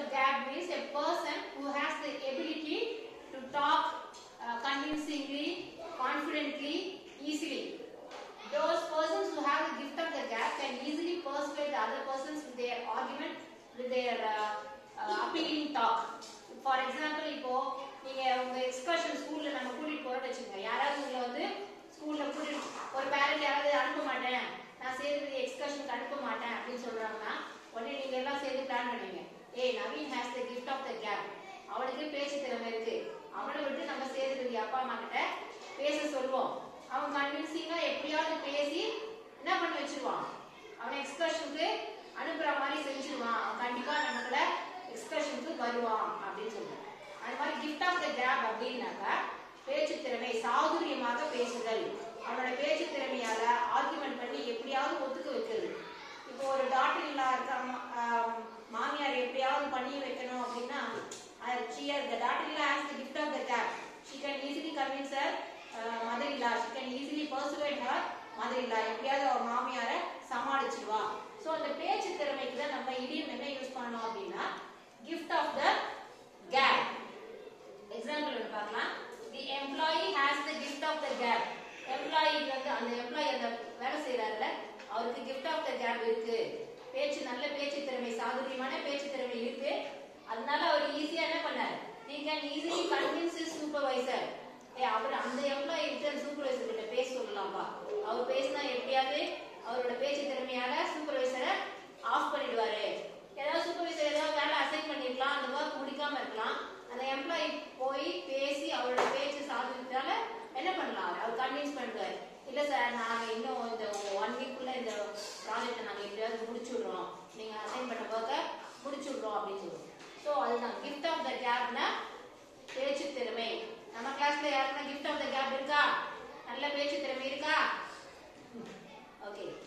the gap means a person who has the ability to talk uh, convincingly, confidently, easily. Those persons who have the gift of the gap can easily persuade the other persons with their argument, with their uh, uh, appealing talk. For example, இப்போ நீங்க உங்க excursion ஸ்கூல்ல நம்ம கூட்டிட்டு போறோம்னு வச்சுக்கோங்க யாராவது உங்களை வந்து ஸ்கூல்ல கூட்டிட்டு ஒரு பேரண்ட் யாராவது அனுப்ப மாட்டேன் நான் சேர்ந்து எக்ஸ்கர்ஷனுக்கு அனுப்ப மாட்டேன் அப்படின்னு சொல்றாங்கன்னா உடனே நீங்க எல்லாம் சேர்ந்து பிளான் பண்ணுவீங்க ஏய் Naveen has the gift of the gab அவனுக்கு பேச்சு திறமை இருக்கு அவனை விட்டு நம்ம சேதுபதி அப்பா அம்மா கிட்ட பேச சொல்லுவோம் அவன் கன்வின்சிங்கா எப்படியாவது பேசி என்ன பண்ணி வச்சிருவான் அவனை எக்ஸ்கர்ஷனுக்கு அனுப்புற மாதிரி செஞ்சிருவான் அவன் கண்டிப்பா நமக்குள்ள எக்ஸ்கர்ஷனுக்கு வருவான் அப்படின்னு சொல்லுவான் அது மாதிரி கிஃப்ட் ஆஃப் த கேப் அப்படின்னாக்கா பேச்சு திறமை சாதுரியமாக பேசுதல் அவனோட பேச்சு திறமையால ஆர்குமெண்ட் பண்ணி எப்படியாவது ஒத்துக்க வைக்கிறது இப்போ ஒரு டாக்டர் இல்லா இருக்க அம்மா- ஆம், மாமியார் எப்படியாவது பண்ணி வைக்கணும் அப்படின்னா ஷியர் த டாக்டர் இல்லா has the gift of the gab she can easily convince her mother இல்லா she can easily persuade her mother இல்லா எப்படியாவது அவ மாமியாரை சமாளிச்சிடுவா ஸோ அந்த பேச்சு திறமைக்கு தான் நம்ம இடியம் என்ன யூஸ் பண்ணோம் அப்படின்னா gift of the gab example ஒன்று பார்க்கலாம் the employee has the gift of the gab employee வந்து அந்த எம்ப்ளாயி அந்த வேலை செய்யறாருல அவருக்கு கிஃப்ட் ஆஃப் த கேப் இருக்கு பேச்சு நல்ல பேச்சு திறமை சாதுரியமான பேச்சு திறமை இருக்கு அதனால அவர் ஈஸியா என்ன பண்ணார் he can easily convince his supervisor ஏ அவர் அந்த எம்ப்ளாயி கிட்ட சூப்பர்வைசர் கிட்ட பேச சொல்லலாம்பா அவர் பேசினா எப்படியாவது அவரோட பேச்சு திறமையால சூப்பர்வைசரை ஆஃப் பண்ணிடுவாரு ஏதாவது சூப்பர்வைசர் ஏதாவது வேலை அசைன் பண்ணிருக்கலாம் அந்த ஒர்க் முடிக்காம இருக்கலாம் அந்த எம்ப்ளாயி போய் பேசி அவரோட பேச்சு சாதித்தால என்ன பண்ணலாம் அவர் கன்வின்ஸ் பண்ணுவார் இல்ல சார் நாங்க இன்னும் இந்த ஒன் வீக்குள்ள இந்த ப்ராஜெக்ட் நாங்க எப்படியாவது முடிச்சு விடுறோம் நீங்க அசைன் பண்ண ஒர்க்கை முடிச்சு விடுறோம் அப்படின்னு சொல்லுவோம் ஸோ அதுதான் கிஃப்ட் ஆஃப் த கேப்னா பேச்சு திறமை நம்ம கிளாஸ்ல யாருன்னா கிஃப்ட் ஆஃப் த கேப் இருக்கா நல்ல பேச்சு திறமை இருக்கா ஓகே